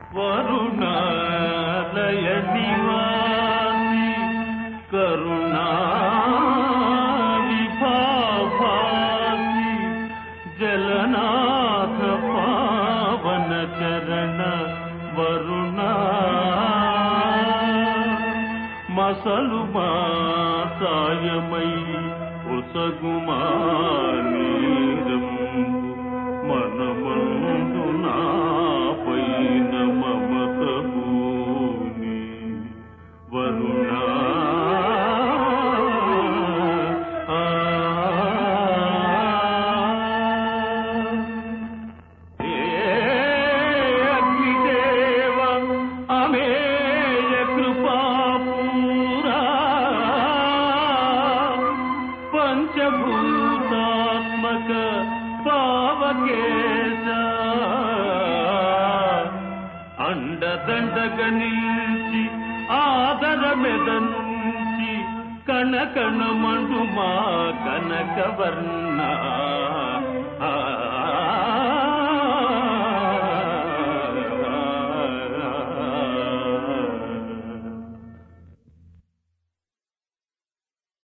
వరుణాలయ నివాసి కరుణా విభావాసి జలనాథ పావన చరణ వరుణా మసలు మా సాయమై ఉసగుమానీరంబు మనమందు నా పైన మమత భూని వరుణా ఆ, ఏ అగ్నిదేవ అమేయ కృపాపూరా పంచభూతాత్మక పావకేశ అండదండగ నిలిచి ఆదర మెద నుంచి కనకణ మండు మా కనకవర్ణ